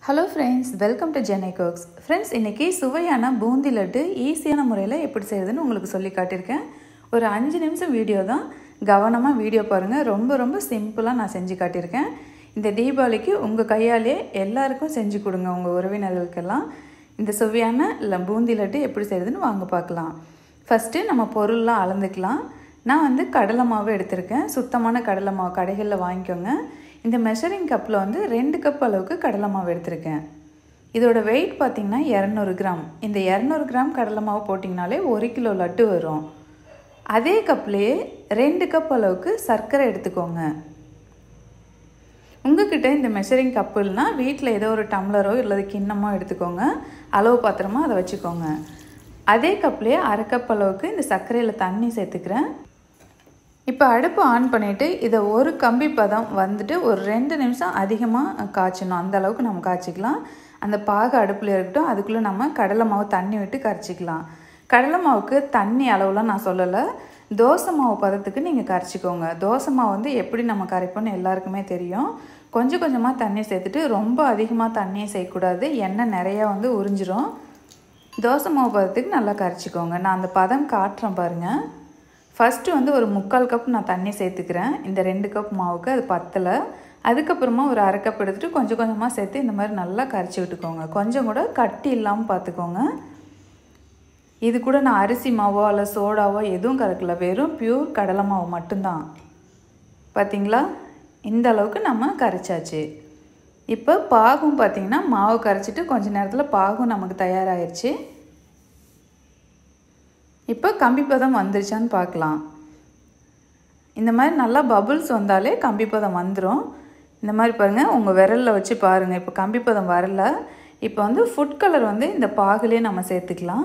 hello friends welcome to Jenai cooks friends இன்றைக்கி சுவையான பூந்தி லட்டு ஈஸியான முறையில் எப்படி செய்யுதுன்னு உங்களுக்கு சொல்லி காட்டியிருக்கேன் ஒரு அஞ்சு நிமிஷம் வீடியோ தான் கவனமாக வீடியோ பாருங்கள் ரொம்ப ரொம்ப சிம்பிளாக நான் செஞ்சு காட்டியிருக்கேன் இந்த தீபாவளிக்கு உங்கள் கையாலே எல்லாருக்கும் செஞ்சு கொடுங்க உங்கள் உறவினர்களுக்கெல்லாம் இந்த சுவையான இல்லை பூந்தி லட்டு எப்படி செய்யுதுன்னு வாங்க பார்க்கலாம் ஃபஸ்ட்டு நம்ம பொருள்லாம் அளந்துக்கலாம் நான் வந்து கடலை மாவு எடுத்திருக்கேன் சுத்தமான கடலை மாவு கடைகளில் வாங்கிக்கோங்க இந்த மெஷரிங் கப்பில் வந்து ரெண்டு கப் அளவுக்கு கடலை மாவு எடுத்திருக்கேன் இதோட வெயிட் பார்த்திங்கன்னா இரநூறு கிராம் இந்த இரநூறு கிராம் கடலை மாவு போட்டிங்கனாலே ஒரு கிலோ லட்டு வரும் அதே கப்லேயே ரெண்டு கப் அளவுக்கு சர்க்கரை எடுத்துக்கோங்க உங்ககிட்ட இந்த மெஷரிங் கப்புல்னா வீட்டில் ஏதோ ஒரு டம்ளரோ இல்லை கிண்ணமோ எடுத்துக்கோங்க அளவு பாத்திரமோ அதை வச்சுக்கோங்க அதே கப்லேயே அரை கப் அளவுக்கு இந்த சர்க்கரையில் தண்ணி சேர்த்துக்கிறேன் இப்போ அடுப்பு ஆன் பண்ணிவிட்டு இதை ஒரு கம்பி பதம் வந்துட்டு ஒரு ரெண்டு நிமிஷம் அதிகமாக காய்ச்சணும் அந்த அளவுக்கு நம்ம காய்ச்சிக்கலாம் அந்த பாகு அடுப்பில் இருக்கட்டும் அதுக்குள்ளே நம்ம கடலை மாவு தண்ணி விட்டு கரைச்சிக்கலாம் கடலை மாவுக்கு தண்ணி அளவுலாம் நான் சொல்லலை தோசை மாவு பதத்துக்கு நீங்கள் கரைச்சிக்கோங்க தோசை மாவு வந்து எப்படி நம்ம கரைப்போம்னு எல்லாருக்குமே தெரியும் கொஞ்சம் கொஞ்சமாக தண்ணி சேர்த்துட்டு ரொம்ப அதிகமாக தண்ணியை செய்யக்கூடாது எண்ணெய் நிறையா வந்து உறிஞ்சிரும் தோசை மாவு பதத்துக்கு நல்லா கரைச்சிக்கோங்க நான் அந்த பதம் காட்டுறேன் பாருங்கள் ஃபஸ்ட்டு வந்து ஒரு முக்கால் கப் நான் தண்ணி சேர்த்துக்கிறேன் இந்த ரெண்டு கப் மாவுக்கு அது பத்தலை அதுக்கப்புறமா ஒரு அரை கப் எடுத்துகிட்டு கொஞ்சம் கொஞ்சமாக சேர்த்து இந்த மாதிரி நல்லா கரைச்சி விட்டுக்கோங்க கொஞ்சம் கூட கட்டி இல்லாமல் பார்த்துக்கோங்க இது கூட நான் அரிசி மாவோ இல்லை சோடாவோ எதுவும் கலக்கல வெறும் பியூர் கடலை மாவு மட்டும்தான் பார்த்தீங்களா இந்த அளவுக்கு நம்ம கரைச்சாச்சு இப்போ பாகும் பார்த்திங்கன்னா மாவு கரைச்சிட்டு கொஞ்ச நேரத்தில் பாகும் நமக்கு தயாராகிடுச்சு இப்போ கம்பி பதம் வந்துருச்சான்னு பார்க்கலாம் இந்த மாதிரி நல்லா பபுள்ஸ் வந்தாலே கம்பி பதம் வந்துடும் இந்த மாதிரி பாருங்கள் உங்கள் விரலில் வச்சு பாருங்கள் இப்போ கம்பி பதம் வரல இப்போ வந்து ஃபுட் கலர் வந்து இந்த பாகுலேயே நம்ம சேர்த்துக்கலாம்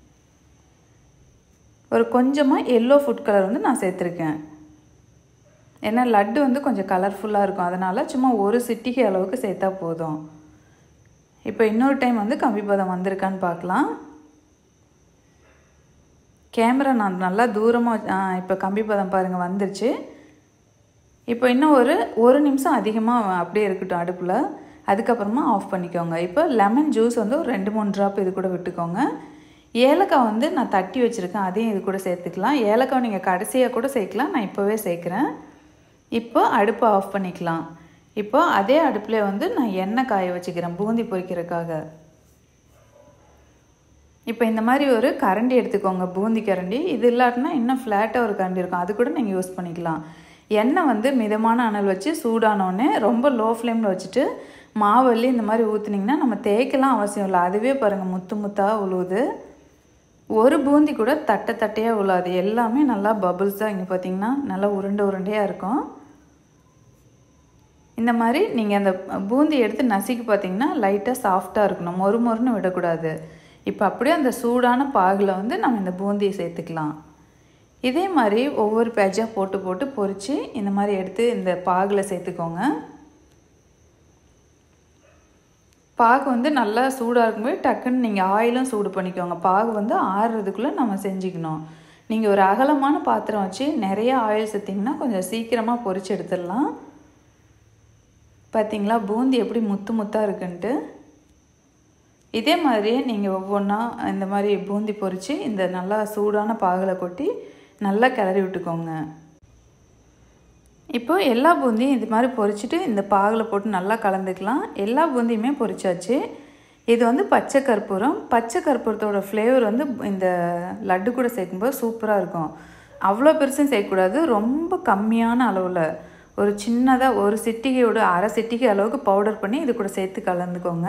ஒரு கொஞ்சமாக எல்லோ ஃபுட் கலர் வந்து நான் சேர்த்துருக்கேன் ஏன்னா லட்டு வந்து கொஞ்சம் கலர்ஃபுல்லாக இருக்கும் அதனால் சும்மா ஒரு சிட்டிகை அளவுக்கு சேர்த்தா போதும் இப்போ இன்னொரு டைம் வந்து கம்பி பதம் வந்திருக்கான்னு பார்க்கலாம் கேமரா நான் நல்லா தூரமாக இப்போ கம்பி பதம் பாருங்கள் வந்துருச்சு இப்போ இன்னும் ஒரு ஒரு நிமிஷம் அதிகமாக அப்படியே இருக்கட்டும் அடுப்பில் அதுக்கப்புறமா ஆஃப் பண்ணிக்கோங்க இப்போ லெமன் ஜூஸ் வந்து ஒரு ரெண்டு மூணு ட்ராப் இது கூட விட்டுக்கோங்க ஏலக்காய் வந்து நான் தட்டி வச்சுருக்கேன் அதையும் இது கூட சேர்த்துக்கலாம் ஏலக்காய் நீங்கள் கடைசியாக கூட சேர்க்கலாம் நான் இப்போவே சேர்க்குறேன் இப்போ அடுப்பை ஆஃப் பண்ணிக்கலாம் இப்போ அதே அடுப்பில் வந்து நான் எண்ணெய் காய வச்சுக்கிறேன் பூந்தி பொரிக்கிறதுக்காக இப்போ இந்த மாதிரி ஒரு கரண்டி எடுத்துக்கோங்க பூந்தி கரண்டி இது இல்லாட்டினா இன்னும் ஃப்ளாட்டாக ஒரு கரண்டி இருக்கும் அது கூட நீங்கள் யூஸ் பண்ணிக்கலாம் எண்ணெய் வந்து மிதமான அனல் வச்சு சூடானோடனே ரொம்ப லோ ஃப்ளேமில் வச்சுட்டு மாவல்லி இந்த மாதிரி ஊற்றுனீங்கன்னா நம்ம தேய்க்கலாம் அவசியம் இல்லை அதுவே பாருங்கள் முத்து முத்தாக உழுவுது ஒரு பூந்தி கூட தட்டை தட்டையாக உழாது எல்லாமே நல்லா பபுள்ஸாக இங்கே பார்த்தீங்கன்னா நல்லா உருண்டை உருண்டையாக இருக்கும் இந்த மாதிரி நீங்கள் அந்த பூந்தி எடுத்து நசுக்கி பார்த்தீங்கன்னா லைட்டாக சாஃப்டாக இருக்கணும் மொறு மொறுன்னு விடக்கூடாது இப்போ அப்படியே அந்த சூடான பாகில் வந்து நம்ம இந்த பூந்தியை சேர்த்துக்கலாம் இதே மாதிரி ஒவ்வொரு பேஜாக போட்டு போட்டு பொறிச்சு இந்த மாதிரி எடுத்து இந்த பாகில் சேர்த்துக்கோங்க பாகு வந்து நல்லா சூடாக இருக்கும்போது டக்குன்னு நீங்கள் ஆயிலும் சூடு பண்ணிக்கோங்க பாகு வந்து ஆறுறதுக்குள்ளே நம்ம செஞ்சுக்கணும் நீங்கள் ஒரு அகலமான பாத்திரம் வச்சு நிறைய ஆயில் சேர்த்திங்கன்னா கொஞ்சம் சீக்கிரமாக பொறிச்சு எடுத்துடலாம் பார்த்தீங்களா பூந்தி எப்படி முத்து முத்தாக இருக்குன்ட்டு இதே மாதிரியே நீங்கள் ஒவ்வொன்றா இந்த மாதிரி பூந்தி பொறிச்சு இந்த நல்லா சூடான பாகில் கொட்டி நல்லா கிளறி விட்டுக்கோங்க இப்போ எல்லா பூந்தியும் இது மாதிரி பொறிச்சிட்டு இந்த பாகில் போட்டு நல்லா கலந்துக்கலாம் எல்லா பூந்தியுமே பொறிச்சாச்சு இது வந்து பச்சை கற்பூரம் பச்சை கற்பூரத்தோட ஃப்ளேவர் வந்து இந்த லட்டு கூட சேர்க்கும்போது சூப்பராக இருக்கும் அவ்வளோ பெருசும் சேர்க்கக்கூடாது ரொம்ப கம்மியான அளவில் ஒரு சின்னதாக ஒரு சிட்டிகையோட அரை சிட்டிகை அளவுக்கு பவுடர் பண்ணி இது கூட சேர்த்து கலந்துக்கோங்க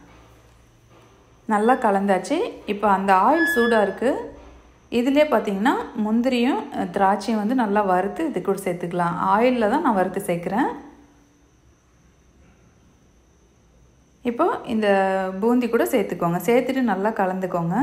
நல்லா கலந்தாச்சு இப்போ அந்த ஆயில் சூடாக இருக்குது இதிலே பார்த்தீங்கன்னா முந்திரியும் திராட்சையும் வந்து நல்லா வறுத்து இது கூட சேர்த்துக்கலாம் ஆயிலில் தான் நான் வறுத்து சேர்க்குறேன் இப்போ இந்த பூந்தி கூட சேர்த்துக்கோங்க சேர்த்துட்டு நல்லா கலந்துக்கோங்க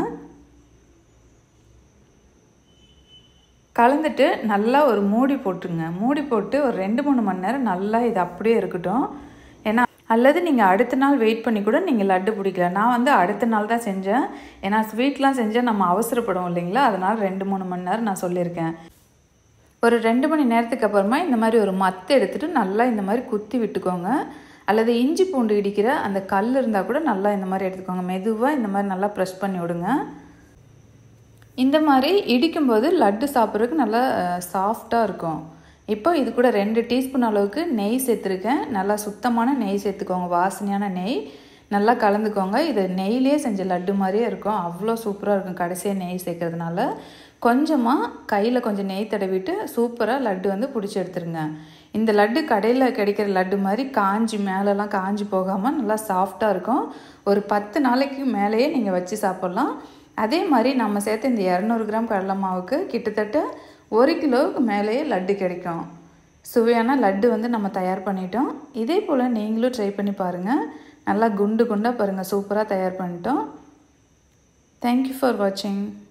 கலந்துட்டு நல்லா ஒரு மூடி போட்டுருங்க மூடி போட்டு ஒரு ரெண்டு மூணு மணி நேரம் நல்லா இது அப்படியே இருக்கட்டும் ஏன்னா அல்லது நீங்கள் அடுத்த நாள் வெயிட் பண்ணி கூட நீங்கள் லட்டு பிடிக்கல நான் வந்து அடுத்த நாள் தான் செஞ்சேன் ஏன்னா ஸ்வீட்லாம் செஞ்சால் நம்ம அவசரப்படுவோம் இல்லைங்களா அதனால் ரெண்டு மூணு மணி நேரம் நான் சொல்லியிருக்கேன் ஒரு ரெண்டு மணி நேரத்துக்கு அப்புறமா இந்த மாதிரி ஒரு மத்து எடுத்துகிட்டு நல்லா இந்த மாதிரி குத்தி விட்டுக்கோங்க அல்லது இஞ்சி பூண்டு இடிக்கிற அந்த கல் இருந்தால் கூட நல்லா இந்த மாதிரி எடுத்துக்கோங்க மெதுவாக இந்த மாதிரி நல்லா ப்ரெஸ் பண்ணி விடுங்க இந்த மாதிரி இடிக்கும்போது லட்டு சாப்பிட்றதுக்கு நல்லா சாஃப்டாக இருக்கும் இப்போ இது கூட ரெண்டு டீஸ்பூன் அளவுக்கு நெய் சேர்த்துருக்கேன் நல்லா சுத்தமான நெய் சேர்த்துக்கோங்க வாசனையான நெய் நல்லா கலந்துக்கோங்க இது நெய்லேயே செஞ்ச லட்டு மாதிரியே இருக்கும் அவ்வளோ சூப்பராக இருக்கும் கடைசியாக நெய் சேர்க்கறதுனால கொஞ்சமாக கையில் கொஞ்சம் நெய் தடவிட்டு சூப்பராக லட்டு வந்து பிடிச்சி எடுத்துருங்க இந்த லட்டு கடையில் கிடைக்கிற லட்டு மாதிரி காஞ்சி மேலெலாம் காஞ்சி போகாமல் நல்லா சாஃப்டாக இருக்கும் ஒரு பத்து நாளைக்கு மேலேயே நீங்கள் வச்சு சாப்பிட்லாம் அதே மாதிரி நம்ம சேர்த்த இந்த இரநூறு கிராம் கடலை மாவுக்கு கிட்டத்தட்ட ஒரு கிலோவுக்கு மேலேயே லட்டு கிடைக்கும் சுவையான லட்டு வந்து நம்ம தயார் பண்ணிட்டோம் இதே போல் நீங்களும் ட்ரை பண்ணி பாருங்கள் நல்லா குண்டு குண்டாக பாருங்கள் சூப்பராக தயார் பண்ணிட்டோம் தேங்க்யூ ஃபார் வாட்சிங்